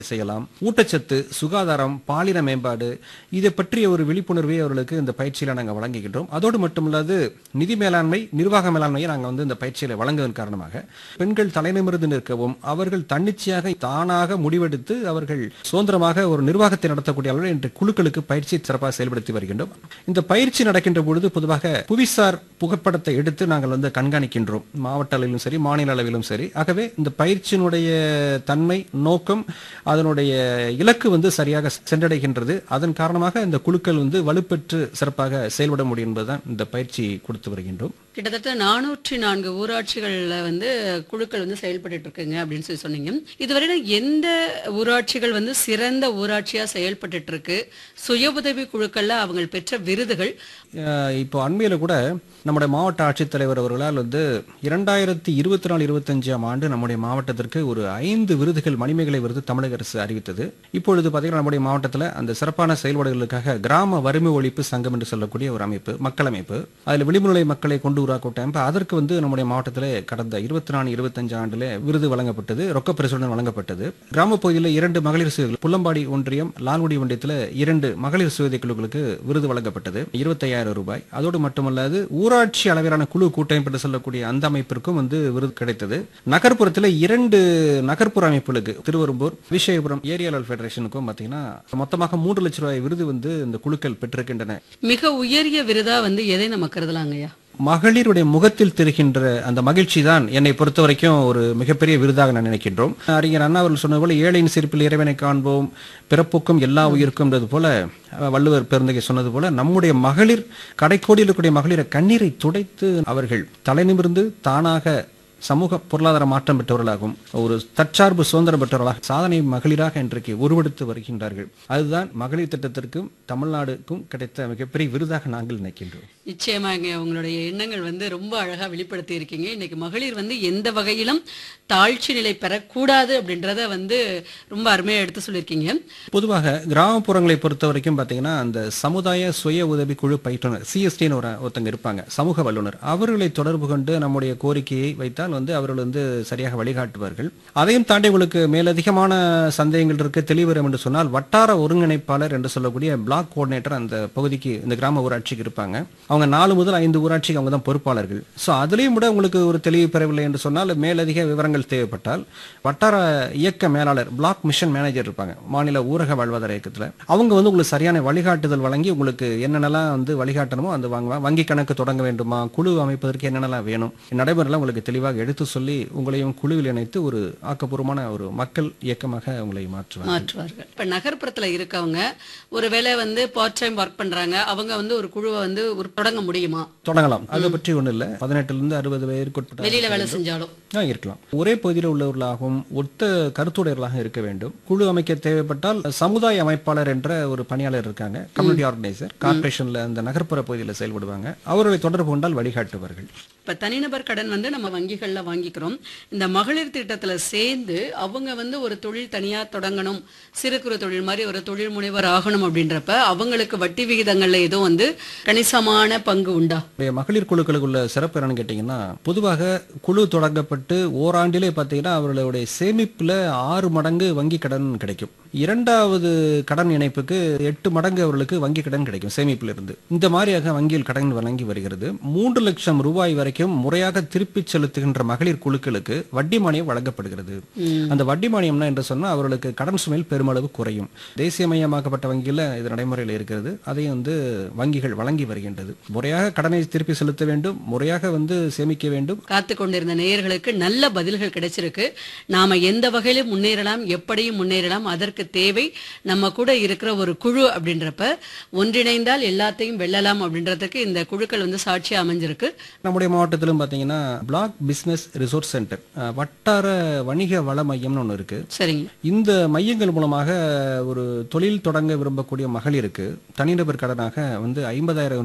செய்யலாம் ஊட்டச்சத்து சுகாதாரம் பாலின மேம்பாடு இதை பற்றிய ஒரு விழிப்புணர்வை அவர்களுக்கு இந்த பயிற்சியில நாங்கள் வழங்குகின்றோம் அதோடு மட்டுமல்லாது நிதி மேலாண்மை நிர்வாக மேலாண்மையை நாங்கள் வந்து இந்த பயிற்சியில வழங்குவதன் காரணமாக பெண்கள் தலைநிமிர்ந்து நிற்கவும் அவர்கள் தன்னிச்சையாக தானாக முடிவெடுத்து அவர்கள் சுதந்திரமாக ஒரு நிர்வாகத்தை நடத்தக்கூடிய அளவில் இன்று குழுக்களுக்கு பயிற்சி சிறப்பாக செயல்படுத்தி வருகின்றோம் இந்த பயிற்சி நடக்கின்ற பொழுது பொதுவாக புவிசார் புகைப்படத்தை எடுத்து நாங்கள் வந்து கண்காணிக்கின்றோம் மாவட்ட அளவிலும் சரி மாநில அளவிலும் சரி ஆகவே இந்த பயிற்சியினுடைய தன்மை நோக்கம் அதனுடைய இலக்கு வந்து சரியாக சென்றடைகின்றது அதன் காரணமாக இந்த குழுக்கள் வந்து வலுப்பெற்று சிறப்பாக செயல்பட முடியும் என்பதுதான் இந்த பயிற்சி கொடுத்து வருகின்றோம் கிட்டத்தட்ட நானூற்றி நான்கு ஊராட்சிகள்ல வந்து குழுக்கள் வந்து செயல்பட்டு இருக்குங்க அப்படின்னு சொல்லி சொன்னீங்க இதுவரையில எந்த ஊராட்சிகள் வந்து சிறந்த ஊராட்சியா செயல்பட்டு இருக்கு சுய உதவி குழுக்கள்ல அவங்க பெற்ற விருதுகள் அஹ் இப்போ அண்மையில கூட நம்முடைய மாவட்ட ஆட்சித்தலைவர் அவர்களால் வந்து இரண்டாயிரத்தி இருபத்தி நாலு இருபத்தஞ்சாம் ஆண்டு நம்முடைய மாவட்டத்திற்கு ஒரு ஐந்து விருதுகள் மணிமேகலை விருது தமிழக அரசு அறிவித்தது இப்பொழுது பார்த்தீங்கன்னா நம்முடைய மாவட்டத்தில் அந்த சிறப்பான செயல்பாடுகளுக்காக கிராம வறுமை ஒழிப்பு சங்கம் என்று சொல்லக்கூடிய ஒரு அமைப்பு மக்கள் அமைப்பு அதில் விளிம்புநிலை மக்களை கொண்டு உருவாக்கப்பட்ட அமைப்பு அதற்கு வந்து நம்முடைய மாவட்டத்தில் கடந்த இருபத்தி நாலு இருபத்தஞ்சு ஆண்டுல விருது வழங்கப்பட்டது ரொக்க பரிசுடன் வழங்கப்பட்டது கிராம பகுதியில் இரண்டு மகளிர் சுய புல்லம்பாடி ஒன்றியம் லால்குடி ஒன்றியத்தில் இரண்டு மகளிர் சுயதை குழுக்களுக்கு விருது வழங்கப்பட்டது இருபத்தையாயிரம் ரூபாய் அதோடு மட்டுமல்லாது ஊராட்சி அளவிலான குழு கூட்டமைப்பு என்று சொல்லக்கூடிய அந்த அமைப்பிற்கும் வந்து விருது கிடைத்தது நகர்ப்புறத்தில் இரண்டு நகர்ப்புற அமைப்புகளுக்கு திருவெரும்பூர் விஷயபுரம் ஏரியாளர் ஃபெடரேஷனுக்கும் பார்த்தீங்கன்னா மொத்தமாக மூன்று லட்சம் ரூபாய் விருது வந்து இந்த குழுக்கள் பெற்றிருக்கின்றன மிக உயரிய விருதா வந்து எதை நம்ம கருதலாங்கய்யா மகளிருடைய முகத்தில் தெரிகின்ற அந்த மகிழ்ச்சி தான் என்னை பொறுத்த வரைக்கும் ஒரு மிகப்பெரிய விருதாக நான் நினைக்கின்றோம் அறிஞர் அண்ணா அவர்கள் சொன்னது போல ஏழையின் சிரிப்பில் இறைவனை காண்போம் பிறப்புக்கும் எல்லா உயிருக்கும்ன்றது போல அஹ், வள்ளுவர் பெருந்தகை சொன்னது போல நம்முடைய மகளிர் கடைக்கோடியில் இருக்கக்கூடிய மகளிரை கண்ணீரை துடைத்து அவர்கள் தலைநிமிர்ந்து தானாக சமூக பொருளாதார மாற்றம் பெற்றவர்களாகவும் ஒரு தற்சார்பு சுதந்திரம் பெற்றவர்களாக சாதனை மகளிராக இன்றைக்கு உருவெடுத்து வருகின்றார்கள் அதுதான் மகளிர் திட்டத்திற்கும் தமிழ்நாடுக்கும் கிடைத்த மிகப்பெரிய விருதாக நாங்கள் நினைக்கின்றோம் நிச்சயமாங்க உங்களுடைய எண்ணங்கள் வந்து ரொம்ப அழகா வெளிப்படுத்தி இருக்கீங்க இன்னைக்கு மகளிர் வந்து எந்த வகையிலும் தாழ்ச்சி நிலை பெறக்கூடாது அப்படின்றத வந்து ரொம்ப அருமையா எடுத்து சொல்லியிருக்கீங்க பொதுவாக கிராமப்புறங்களை பொறுத்த வரைக்கும் பார்த்தீங்கன்னா அந்த சமுதாய சுய உதவி குழு பயிற்றுனர் சிஎஸ்டின்னு ஒரு ஒருத்தங்க இருப்பாங்க சமூக வல்லுனர் அவர்களை தொடர்பு கொண்டு நம்முடைய கோரிக்கையை வைத்தால் வந்து அவர்கள் வந்து சரியாக வழிகாட்டுவார்கள் அதையும் தாண்டி உங்களுக்கு மேலதிகமான சந்தேகங்கள் இருக்கு தெளிவரும் என்று சொன்னால் வட்டார ஒருங்கிணைப்பாளர் என்று சொல்லக்கூடிய பிளாக் கோஆர்டினேட்டர் அந்த பகுதிக்கு இந்த கிராம ஊராட்சிக்கு இருப்பாங்க அவங்க நாலு முதல் ஐந்து ஊராட்சிக்கு அவங்க தான் பொறுப்பாளர்கள் ஸோ அதுலேயும் கூட உங்களுக்கு ஒரு தெளிவு பெறவில்லை என்று சொன்னால் மேலதிக விவரங்கள் தேவைப்பட்டால் வட்டார இயக்க மேலாளர் பிளாக் மிஷன் மேனேஜர் இருப்பாங்க மாநில ஊரக வாழ்வாதார இயக்கத்தில் அவங்க வந்து உங்களுக்கு சரியான வழிகாட்டுதல் வழங்கி உங்களுக்கு என்னென்னலாம் வந்து வழிகாட்டணுமோ அந்த வாங்குவாங்க வங்கி கணக்கு தொடங்க வேண்டுமா குழு அமைப்பதற்கு என்னென்னலாம் வேணும் நடைமுறைலாம் உங்களுக்கு தெளிவாக எடுத்து சொல்லி உங்களையும் குழுவில் இணைத்து ஒரு ஆக்கப்பூர்வமான ஒரு மக்கள் இயக்கமாக உங்களை மாற்றுவாங்க மாற்றுவார்கள் இப்ப நகர்ப்புறத்துல இருக்கவங்க ஒருவேளை வந்து பார்ட் டைம் ஒர்க் பண்றாங்க அவங்க வந்து ஒரு குழுவை வந்து ஒரு தொடங்க முடியுமா தொடங்கலாம் அதை பற்றி ஒன்றும் இல்லை பதினெட்டுலேருந்து அறுபது வயதுக்குட்பட்ட வெளியில வேலை செஞ்சாலும் ஆ, இருக்கலாம் ஒரே பகுதியில் உள்ளவர்களாகவும் ஒத்த கருத்துடையவர்களாக இருக்க வேண்டும் குழு அமைக்க தேவைப்பட்டால் சமுதாய அமைப்பாளர் என்ற ஒரு பணியாளர் இருக்காங்க கம்யூனிட்டி ஆர்கனைசர் கார்ப்பரேஷன்ல அந்த நகர்ப்புற பகுதியில் செயல்படுவாங்க அவர்களை தொடர்பு கொண்டால் வழிகாட்டுவார்கள் இப்ப தனிநபர் கடன் வந்து நம்ம வங்கிகள்ல வாங்கிக்கிறோம் இந்த மகளிர் திட்டத்துல சேர்ந்து அவங்க வந்து ஒரு தொழில் தனியா தொடங்கணும் சிறு குறு தொழில் மாதிரி ஒரு தொழில் முனைவர் ஆகணும் அப்படின்றப்ப அவங்களுக்கு வட்டி விகிதங்கள்ல ஏதோ வந்து கணிசமான பங்கு உண்டா நம்முடைய மகளிர் குழுக்களுக்கு உள்ள சிறப்பு என்னன்னு கேட்டிங்கன்னா பொதுவாக குழு தொடங்கப்பட்டு ஓராண்டிலே பார்த்தீங்கன்னா அவர்களுடைய சேமிப்புல ஆறு மடங்கு வங்கி கடன் கிடைக்கும் இரண்டாவது கடன் இணைப்புக்கு எட்டு மடங்கு அவர்களுக்கு வங்கி கடன் கிடைக்கும் சேமிப்பில் இருந்து இந்த மாதிரியாக வங்கியில் கடன் வழங்கி வருகிறது மூன்று லட்சம் ரூபாய் வரைக்கும் முறையாக திருப்பிச் செலுத்துகின்ற மகளிர் குழுக்களுக்கு வட்டி மானியம் வழங்கப்படுகிறது அந்த வட்டி மானியம்னா என்று சொன்னால் அவர்களுக்கு கடன் சுமையில் பெருமளவு குறையும் தேசியமயமாக்கப்பட்ட வங்கியில் இது நடைமுறையில் இருக்கிறது அதை வந்து வங்கிகள் வழங்கி வருகின்றது முறையாக கடனை திருப்பி செலுத்த வேண்டும் முறையாக வந்து சேமிக்க வேண்டும் காத்து கொண்டிருந்த நேயர்களுக்கு நல்ல பதில்கள் கிடைச்சிருக்கு நாம எந்த வகையிலும் முன்னேறலாம் எப்படியும் முன்னேறலாம் அதற்கு தேவை நம்ம கூட இருக்கிற ஒரு குழு அப்படின்றப்ப ஒன்றிணைந்தால் எல்லாத்தையும் வெல்லலாம் அப்படின்றதுக்கு இந்த குழுக்கள் வந்து சாட்சியா அமைஞ்சிருக்கு நம்முடைய மாவட்டத்திலும் பார்த்தீங்கன்னா பிளாக் பிசினஸ் ரிசோர்ஸ் சென்டர் அஹ், வட்டார வணிக வள மையம்னு ஒன்று இருக்கு சரிங்க இந்த மையங்கள் மூலமாக ஒரு தொழில் தொடங்க விரும்பக்கூடிய மகளிருக்கு தனிநபர் கடனாக வந்து ஐம்பதாயிரம் ரூபாய் வழங்க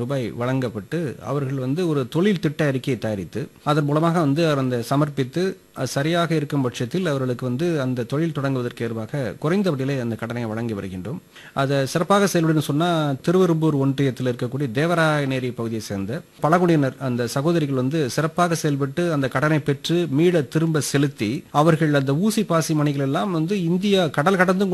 வழங்கப்பட்டு அவர்கள் வந்து ஒரு தொழில் திட்ட அறிக்கையை தயாரித்து அதன் மூலமாக வந்து அவர் அந்த சமர்ப்பித்து அது சரியாக இருக்கும் பட்சத்தில் அவர்களுக்கு வந்து அந்த தொழில் தொடங்குவதற்கு ஏதுவாக குறைந்த வட்டியிலே அந்த கடனை வழங்கி வருகின்றோம் அதை சிறப்பாக செயல்படுன்னு சொன்னால் திருவெரும்பூர் ஒன்றியத்தில் இருக்கக்கூடிய தேவராயநேரி பகுதியை சேர்ந்த பழங்குடியினர் அந்த சகோதரிகள் வந்து சிறப்பாக செயல்பட்டு அந்த கடனை பெற்று மீள திரும்ப செலுத்தி அவர்கள் அந்த ஊசி பாசி மணிகள் எல்லாம் வந்து இந்தியா கடல் கடந்தும்